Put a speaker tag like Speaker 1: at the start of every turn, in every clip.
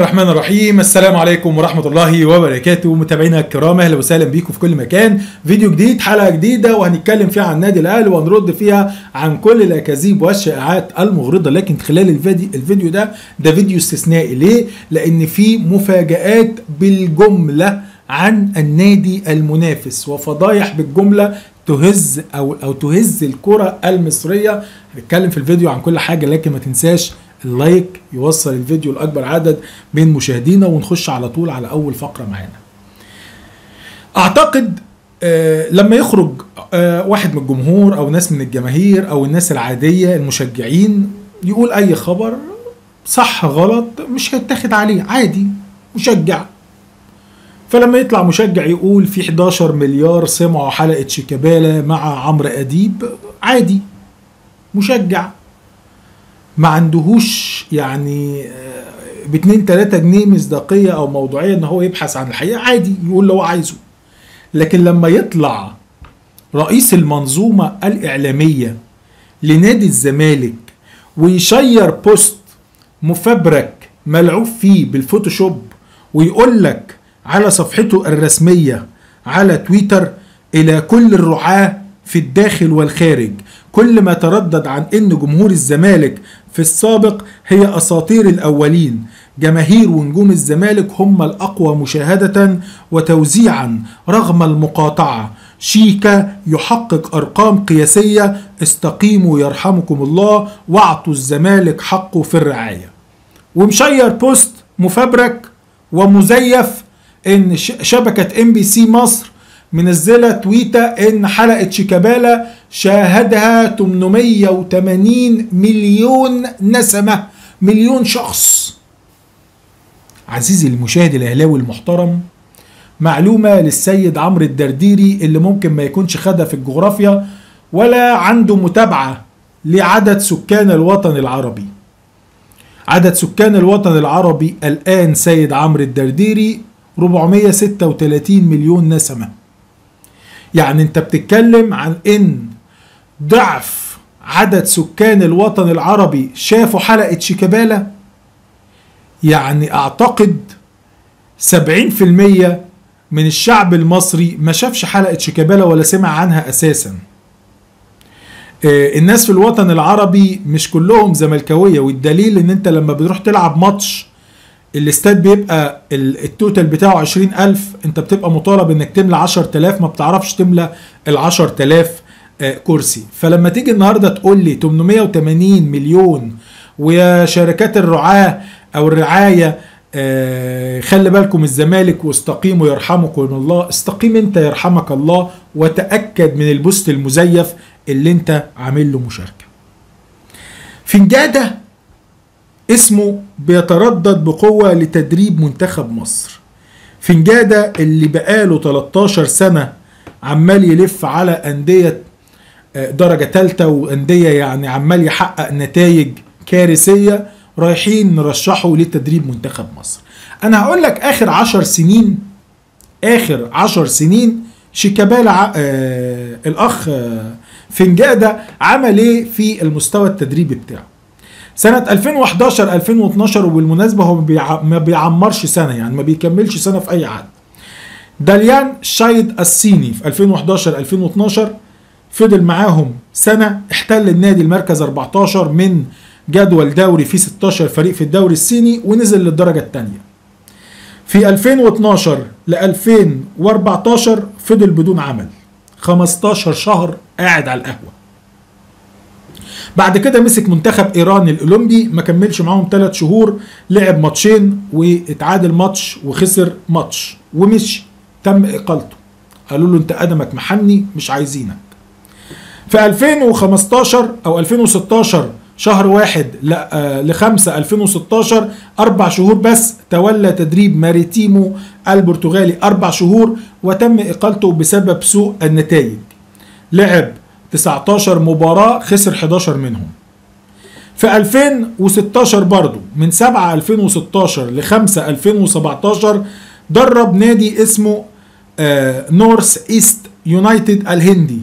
Speaker 1: الرحمن الرحيم السلام عليكم ورحمة الله وبركاته متابعينا الكرام اهلا وسهلا بيكم في كل مكان فيديو جديد حلقة جديدة وهنتكلم فيها عن النادي الاهلي وهنرد فيها عن كل الاكاذيب والشائعات المغرضة لكن خلال الفيديو الفيديو ده ده فيديو استثنائي ليه؟ لان فيه مفاجآت بالجملة عن النادي المنافس وفضايح بالجملة تهز او او تهز الكرة المصرية هنتكلم في الفيديو عن كل حاجة لكن ما تنساش اللايك يوصل الفيديو لاكبر عدد من مشاهدينا ونخش على طول على اول فقره معانا اعتقد آه لما يخرج آه واحد من الجمهور او ناس من الجماهير او الناس العاديه المشجعين يقول اي خبر صح غلط مش هيتاخد عليه عادي مشجع فلما يطلع مشجع يقول في 11 مليار سمعوا حلقه شيكابالا مع عمرو اديب عادي مشجع ما عندهوش يعني ب 2 3 جنيه مصداقيه او موضوعيه ان هو يبحث عن الحقيقه عادي يقول اللي هو عايزه لكن لما يطلع رئيس المنظومه الاعلاميه لنادي الزمالك ويشير بوست مفبرك ملعوب فيه بالفوتوشوب ويقول لك على صفحته الرسميه على تويتر الى كل الرعاه في الداخل والخارج كل ما تردد عن ان جمهور الزمالك في السابق هي اساطير الاولين جماهير ونجوم الزمالك هم الاقوى مشاهده وتوزيعا رغم المقاطعه شيكا يحقق ارقام قياسيه استقيموا يرحمكم الله واعطوا الزمالك حقه في الرعايه ومشير بوست مفبرك ومزيف ان شبكه ام بي سي مصر منزله تويته ان حلقه شيكابالا شاهدها 880 مليون نسمه مليون شخص عزيزي المشاهد الاهلاوي المحترم معلومه للسيد عمرو الدرديري اللي ممكن ما يكونش خدها في الجغرافيا ولا عنده متابعه لعدد سكان الوطن العربي عدد سكان الوطن العربي الان سيد عمرو الدرديري 436 مليون نسمه يعني انت بتتكلم عن ان ضعف عدد سكان الوطن العربي شافوا حلقة شيكابالا يعني اعتقد 70% من الشعب المصري ما شافش حلقة شيكابالا ولا سمع عنها اساسا الناس في الوطن العربي مش كلهم زملكاوية والدليل ان انت لما بتروح تلعب ماتش الاستاد بيبقى التوتال بتاعه 20000 انت بتبقى مطالب انك تملى 10000 ما بتعرفش تملى ال 10000 كرسي فلما تيجي النهارده تقول لي 880 مليون ويا شركات الرعاة او الرعاية خلي بالكم الزمالك واستقيموا يرحمكم الله استقيم انت يرحمك الله وتأكد من البوست المزيف اللي انت عامل له مشاركة فنجادة اسمه بيتردد بقوة لتدريب منتخب مصر فنجادة اللي بقاله 13 سنة عمال يلف على أندية درجة تالتة وأندية يعني عمال يحقق نتائج كارثية رايحين نرشحه لتدريب منتخب مصر أنا هقول لك آخر عشر سنين آخر عشر سنين شيكابالا آه الأخ آه فنجادة عمل إيه في المستوى التدريبي بتاعه سنة 2011 2012 وبالمناسبة هو ما بيعمرش سنة يعني ما بيكملش سنة في أي عقد. داليان شايد الصيني في 2011 2012 فضل معاهم سنة احتل النادي المركز 14 من جدول دوري فيه 16 فريق في الدوري الصيني ونزل للدرجة الثانية. في 2012 ل 2014 فضل بدون عمل 15 شهر قاعد على القهوه بعد كده مسك منتخب ايران الاولمبي ما كملش معاهم ثلاث شهور لعب ماتشين واتعادل ماتش وخسر ماتش ومشي تم اقالته قالوا له انت قدمك محني مش عايزينك في 2015 او 2016 شهر واحد لخمسة 2016 أربع شهور بس تولى تدريب ماريتيمو البرتغالي أربع شهور وتم إقالته بسبب سوء النتائج لعب 19 مباراة خسر 11 منهم في 2016 برضو من 7 2016 ل 5 2017 درب نادي اسمه آه نورث ايست يونايتد الهندي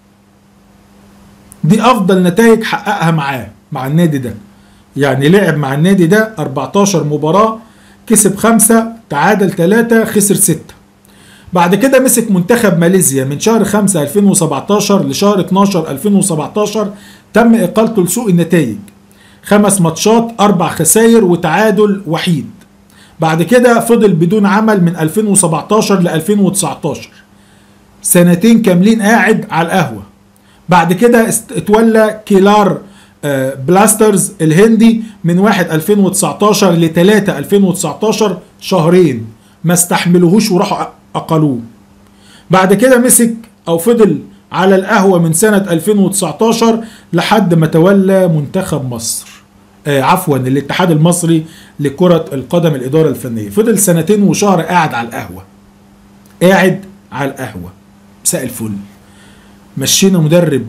Speaker 1: دي افضل نتائج حققها معاه مع النادي ده يعني لعب مع النادي ده 14 مباراة كسب خمسة تعادل ثلاثة خسر ستة بعد كده مسك منتخب ماليزيا من شهر 5 2017 لشهر 12 2017 تم اقالته لسوء النتائج خمس ماتشات اربع خسائر وتعادل وحيد بعد كده فضل بدون عمل من 2017 ل 2019 سنتين كاملين قاعد على القهوة بعد كده است- اتولى كيلار آه، بلاسترز الهندي من 1 2019 ل 3 2019 شهرين ما استحملوهوش وراحوا اقلوه بعد كده مسك او فضل على القهوة من سنة 2019 لحد ما تولى منتخب مصر آه عفوا الاتحاد المصري لكرة القدم الإدارة الفنية فضل سنتين وشهر قاعد على القهوة قاعد على القهوة مساء الفل مشينا مدرب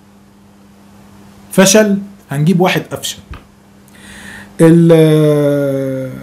Speaker 1: فشل هنجيب واحد أفشل ال-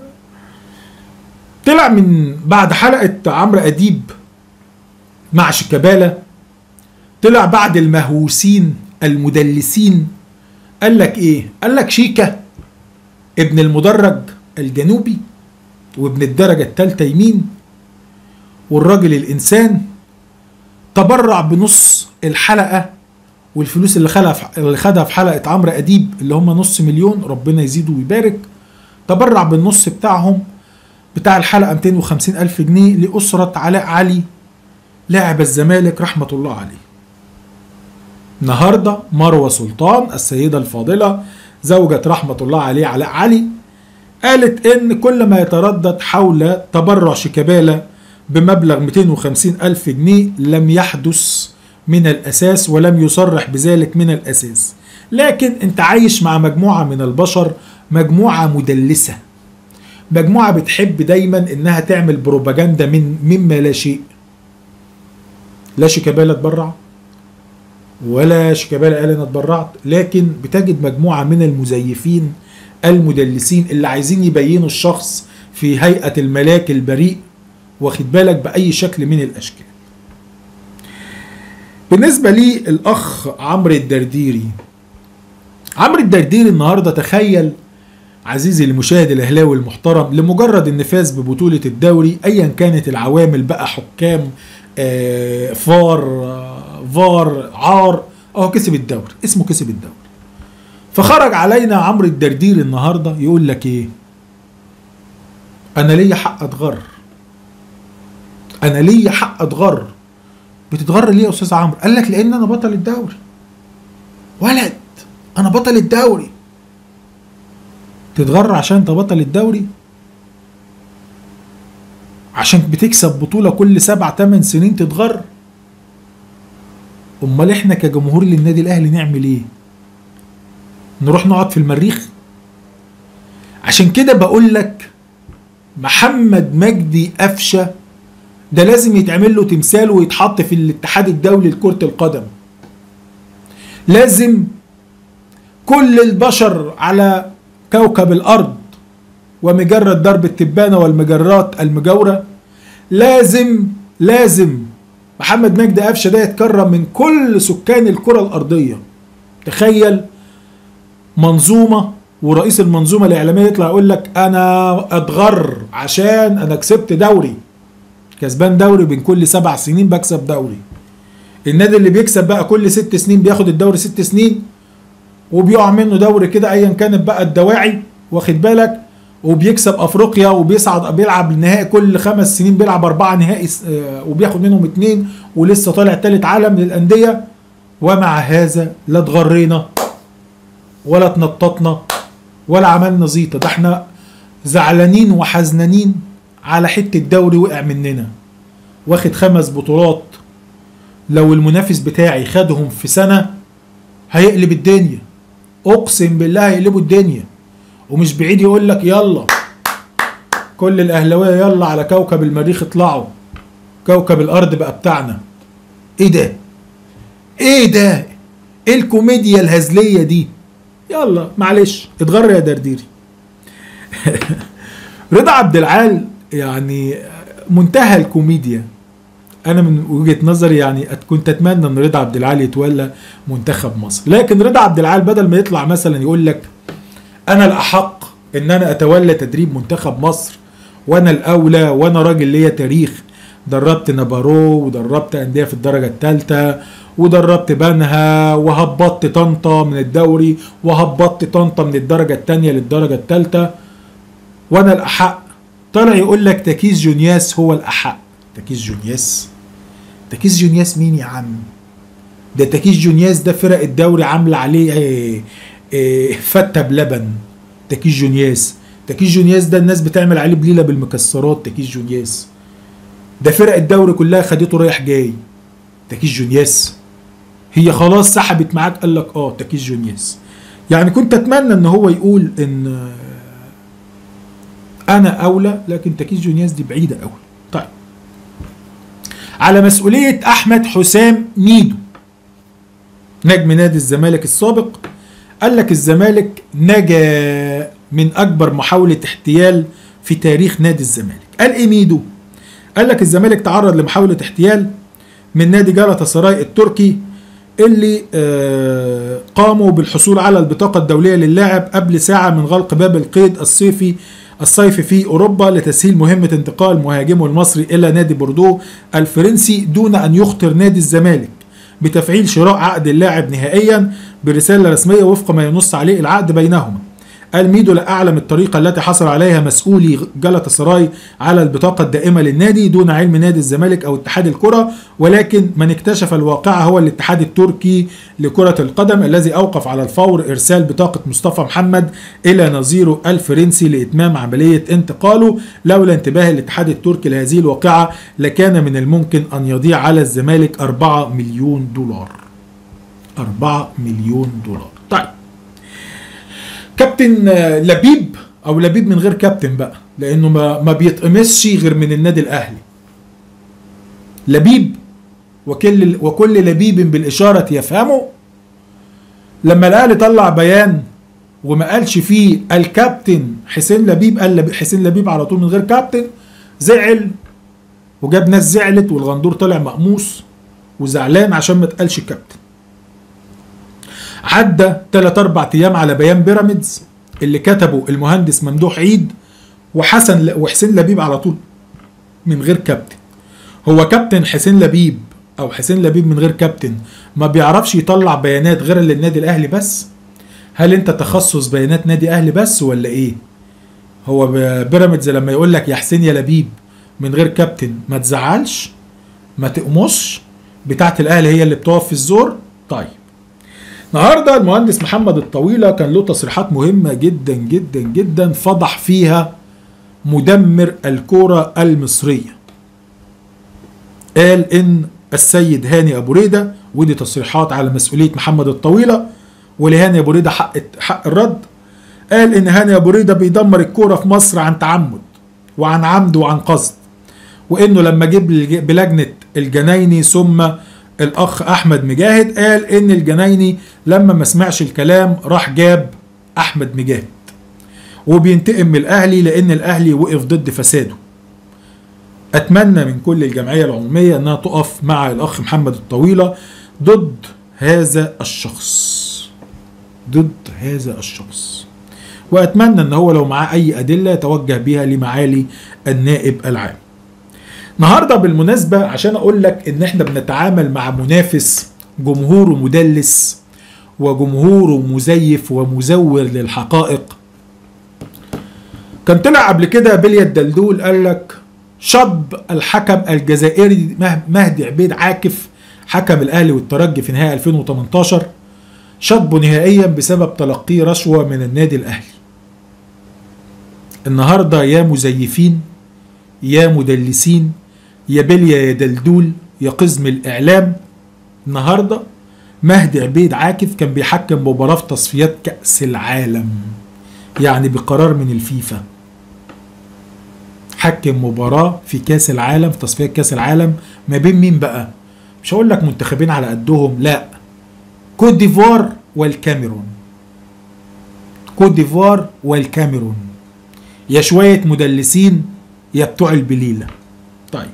Speaker 1: طلع من بعد حلقة عمرو أديب مع شيكابالا طلع بعد المهووسين المدلسين قال لك ايه قال لك شيكا ابن المدرج الجنوبي وابن الدرجة الثالثة يمين والراجل الإنسان تبرع بنص الحلقة والفلوس اللي خدها في اللي خدها في حلقة عمرو أديب اللي هم نص مليون ربنا يزيده ويبارك تبرع بالنص بتاعهم بتاع الحلقة 250 ألف جنيه لأسرة علاء علي لاعب الزمالك رحمة الله عليه النهارده مروه سلطان السيده الفاضله زوجة رحمه الله عليه علاء علي قالت ان كل ما يتردد حول تبرع شيكابالا بمبلغ 250 الف جنيه لم يحدث من الاساس ولم يصرح بذلك من الاساس لكن انت عايش مع مجموعه من البشر مجموعه مدلسه مجموعه بتحب دايما انها تعمل بروباجندا من مما لا شيء لا شيكابالا اتبرع ولا شيكابالا قال انا اتبرعت لكن بتجد مجموعه من المزيفين المدلسين اللي عايزين يبينوا الشخص في هيئه الملاك البريء واخد بالك باي شكل من الاشكال بالنسبه لي الاخ عمرو الدرديري عمرو الدرديري النهارده تخيل عزيزي المشاهد الاهلاوي المحترم لمجرد ان فاز ببطوله الدوري ايا كانت العوامل بقى حكام آه، فار آه، فار عار اهو كسب الدوري اسمه كسب الدوري فخرج علينا عمرو الدردير النهارده يقول لك ايه انا ليا حق اتغر انا ليا حق اتغر بتتغر ليه يا استاذ عمرو قال لك لان انا بطل الدوري ولد انا بطل الدوري تتغر عشان انت بطل الدوري عشان بتكسب بطولة كل سبع تمن سنين تتغر امال احنا كجمهور للنادي الاهلي نعمل ايه نروح نقعد في المريخ عشان كده بقول لك محمد مجدي قفشه ده لازم يتعمل له تمثال ويتحط في الاتحاد الدولي لكرة القدم لازم كل البشر على كوكب الارض ومجرة درب التبانة والمجرات المجاورة لازم لازم محمد مجدي قفشه ده يتكرم من كل سكان الكرة الأرضية تخيل منظومة ورئيس المنظومة الإعلامية يطلع يقول لك أنا أتغر عشان أنا كسبت دوري كسبان دوري بين كل سبع سنين بكسب دوري النادي اللي بيكسب بقى كل ست سنين بياخد الدوري ست سنين وبيقع منه دوري كده ايا كانت بقى الدواعي واخد بالك وبيكسب افريقيا وبيصعد بيلعب النهائي كل خمس سنين بيلعب اربعه نهائي آه، وبياخد منهم اتنين ولسه طالع تالت عالم للانديه ومع هذا لا اتغرينا ولا اتنططنا ولا عملنا زيطه ده احنا زعلانين وحزنانين على حته دوري وقع مننا واخد خمس بطولات لو المنافس بتاعي خدهم في سنه هيقلب الدنيا اقسم بالله هيقلبوا الدنيا ومش بعيد يقول لك يلا كل الاهلاويه يلا على كوكب المريخ اطلعوا كوكب الارض بقى بتاعنا ايه ده ايه ده ايه الكوميديا الهزليه دي يلا معلش اتغر يا درديري رضا عبد العال يعني منتهى الكوميديا انا من وجهه نظري يعني أت- كنت اتمنى ان رضا عبد العال يتولى منتخب مصر لكن رضا عبد العال بدل ما يطلع مثلا يقول لك انا الاحق ان انا اتولى تدريب منتخب مصر وانا الاولى وانا راجل ليا تاريخ دربت نابارو ودربت انديه في الدرجه الثالثه ودربت بنها وهبطت طنطا من الدوري وهبطت طنطا من الدرجه الثانيه للدرجه الثالثه وانا الاحق طلع يقول لك تكيس جونياس هو الاحق تكيس جونياس تكيس جونياس مين يا عم ده تكيس جونياس ده فرق الدوري عامله عليه ايه ايه فته بلبن تكيس جونياس تكيس جونياس ده الناس بتعمل عليه بليله بالمكسرات تكيس جونياس ده فرق الدوري كلها خدته رايح جاي تكيس جونياس هي خلاص سحبت معاك قال لك اه تكيس جونياس يعني كنت اتمنى ان هو يقول ان انا اولى لكن تكيس جونياس دي بعيده قوي طيب على مسؤوليه احمد حسام ميدو نجم نادي الزمالك السابق قال لك الزمالك نجا من اكبر محاوله احتيال في تاريخ نادي الزمالك قال ايه ميدو قال لك الزمالك تعرض لمحاوله احتيال من نادي جالاتا سراي التركي اللي آه قاموا بالحصول على البطاقه الدوليه للاعب قبل ساعه من غلق باب القيد الصيفي الصيفي في اوروبا لتسهيل مهمه انتقال مهاجمه المصري الى نادي بوردو الفرنسي دون ان يخطر نادي الزمالك بتفعيل شراء عقد اللاعب نهائيا برساله رسميه وفق ما ينص عليه العقد بينهما قال ميدو لا اعلم الطريقه التي حصل عليها مسؤولي جلطة سراي على البطاقه الدائمه للنادي دون علم نادي الزمالك او اتحاد الكره ولكن من اكتشف الواقعه هو الاتحاد التركي لكره القدم الذي اوقف على الفور ارسال بطاقه مصطفى محمد الى نظيره الفرنسي لاتمام عمليه انتقاله لولا انتباه الاتحاد التركي لهذه الواقعه لكان من الممكن ان يضيع على الزمالك 4 مليون دولار 4 مليون دولار طيب كابتن لبيب او لبيب من غير كابتن بقى لانه ما ما بيتقمصش غير من النادي الاهلي لبيب وكل وكل لبيب بالاشاره يفهمه لما الاهلي طلع بيان وما قالش فيه الكابتن حسين لبيب قال لبيب حسين لبيب على طول من غير كابتن زعل وجاب ناس زعلت والغندور طلع مقموص وزعلان عشان ما تقالش كابتن عدى 3 4 ايام على بيان بيراميدز اللي كتبه المهندس ممدوح عيد وحسن وحسين لبيب على طول من غير كابتن هو كابتن حسين لبيب او حسين لبيب من غير كابتن ما بيعرفش يطلع بيانات غير للنادي الاهلي بس هل انت تخصص بيانات نادي اهلي بس ولا ايه هو بيراميدز لما يقول لك يا حسين يا لبيب من غير كابتن ما تزعلش ما تقمصش بتاعت الاهلي هي اللي بتقف في الزور طيب النهارده المهندس محمد الطويله كان له تصريحات مهمه جدا جدا جدا فضح فيها مدمر الكوره المصريه قال ان السيد هاني ابو ريده ودي تصريحات على مسؤوليه محمد الطويله ولهاني ابو ريده حق حق الرد قال ان هاني ابو ريده بيدمر الكوره في مصر عن تعمد وعن عمد وعن قصد وانه لما جيب بلجنه الجنايني ثم الاخ احمد مجاهد قال ان الجنايني لما ما سمعش الكلام راح جاب احمد مجاهد وبينتقم من الاهلي لان الاهلي وقف ضد فساده اتمنى من كل الجمعيه العموميه انها تقف مع الاخ محمد الطويله ضد هذا الشخص ضد هذا الشخص واتمنى ان هو لو معاه اي ادله يتوجه بها لمعالي النائب العام النهارده بالمناسبه عشان اقول لك ان احنا بنتعامل مع منافس جمهوره مدلس وجمهوره مزيف ومزور للحقائق كان طلع قبل كده بليا الدلدول قال لك شب الحكم الجزائري مهدي عبيد عاكف حكم الاهلي والترجي في نهائي 2018 شطبه نهائيا بسبب تلقيه رشوه من النادي الاهلي النهارده يا مزيفين يا مدلسين يا بليا يا دلدول يا قزم الاعلام النهارده مهدي عبيد عاكف كان بيحكم مباراه في تصفيات كاس العالم يعني بقرار من الفيفا حكم مباراه في كاس العالم في تصفيات كاس العالم ما بين مين بقى مش هقول لك منتخبين على قدهم لا كوت ديفوار والكاميرون كوت ديفوار والكاميرون يا شويه مدلسين يا بتوع البليله طيب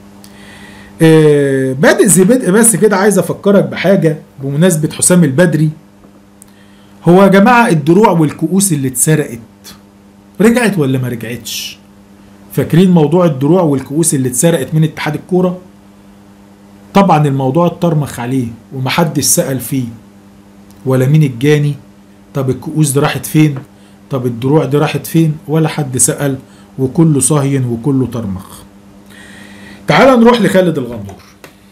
Speaker 1: آه بادئ زي بدء بس كده عايز افكرك بحاجه بمناسبه حسام البدري هو يا جماعه الدروع والكؤوس اللي اتسرقت رجعت ولا ما رجعتش فاكرين موضوع الدروع والكؤوس اللي اتسرقت من اتحاد الكوره طبعا الموضوع اتطرمخ عليه ومحدش سأل فيه ولا مين الجاني طب الكؤوس دي راحت فين طب الدروع دي راحت فين ولا حد سأل وكله صهين وكله طرمخ تعال نروح لخالد الغندور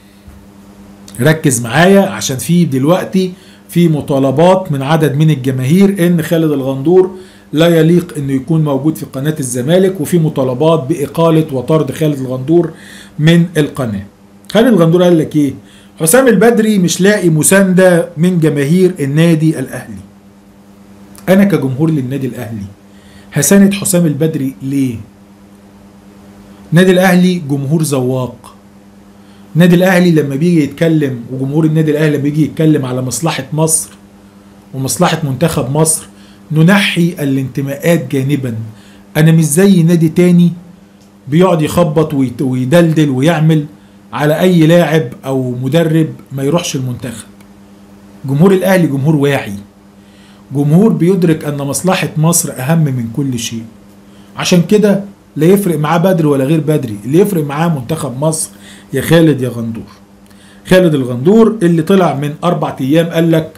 Speaker 1: ركز معايا عشان في دلوقتي في مطالبات من عدد من الجماهير ان خالد الغندور لا يليق انه يكون موجود في قناة الزمالك وفي مطالبات بإقالة وطرد خالد الغندور من القناة خالد الغندور قال لك ايه حسام البدري مش لاقي مساندة من جماهير النادي الأهلي أنا كجمهور للنادي الأهلي هساند حسام البدري ليه النادي الأهلي جمهور ذواق النادي الأهلي لما بيجي يتكلم وجمهور النادي الأهلي لما بيجي يتكلم على مصلحة مصر ومصلحة منتخب مصر ننحي الانتماءات جانبا أنا مش زي نادي تاني بيقعد يخبط ويت- ويدلدل ويعمل على اي لاعب او مدرب ما يروحش المنتخب جمهور الاهلي جمهور واعي جمهور بيدرك ان مصلحة مصر اهم من كل شيء عشان كده لا يفرق معاه بدري ولا غير بدري اللي يفرق معاه منتخب مصر يا خالد يا غندور خالد الغندور اللي طلع من اربع ايام قال لك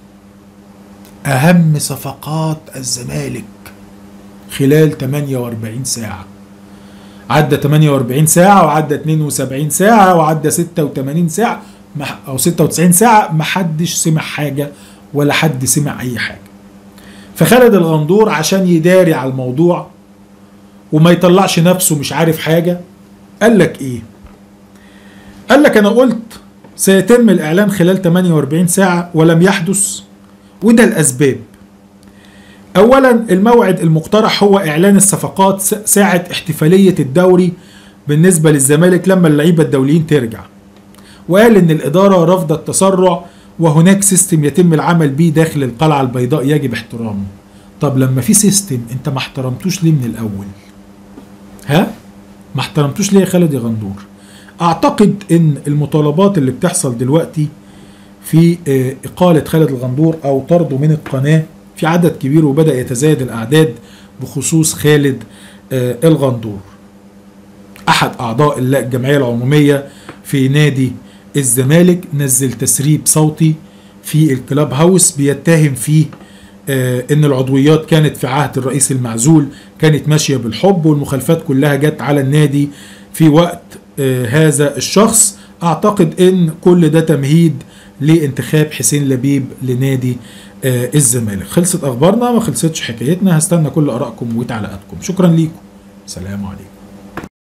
Speaker 1: اهم صفقات الزمالك خلال 48 ساعه عدى 48 ساعة وعدى 72 ساعة وعدى 86 ساعة مح- أو 96 ساعة محدش سمع حاجة ولا حد سمع أي حاجة فخالد الغندور عشان يداري على الموضوع وما يطلعش نفسه مش عارف حاجة قال لك إيه قال لك أنا قلت سيتم الإعلان خلال 48 ساعة ولم يحدث وده الأسباب اولا الموعد المقترح هو اعلان الصفقات س- ساعه احتفاليه الدوري بالنسبه للزمالك لما اللعيبه الدوليين ترجع وقال ان الاداره رافضه التسرع وهناك سيستم يتم العمل به داخل القلعه البيضاء يجب احترامه طب لما في سيستم انت ما احترمتوش ليه من الاول ها ما احترمتوش ليه يا خالد يا غندور اعتقد ان المطالبات اللي بتحصل دلوقتي في آه، إقالة خالد الغندور أو طرده من القناة في عدد كبير وبدأ يتزايد الأعداد بخصوص خالد آه، الغندور أحد أعضاء الل- الجمعية العمومية في نادي الزمالك نزل تسريب صوتي في الكلاب هاوس بيتهم فيه آه، ان العضويات كانت في عهد الرئيس المعزول كانت ماشيه بالحب والمخالفات كلها جت على النادي في وقت آه، هذا الشخص اعتقد ان كل ده تمهيد لانتخاب حسين لبيب لنادي آه، الزمالك خلصت اخبارنا ما خلصتش حكايتنا هستنى كل ارائكم وتعليقاتكم شكرا ليكم سلام عليكم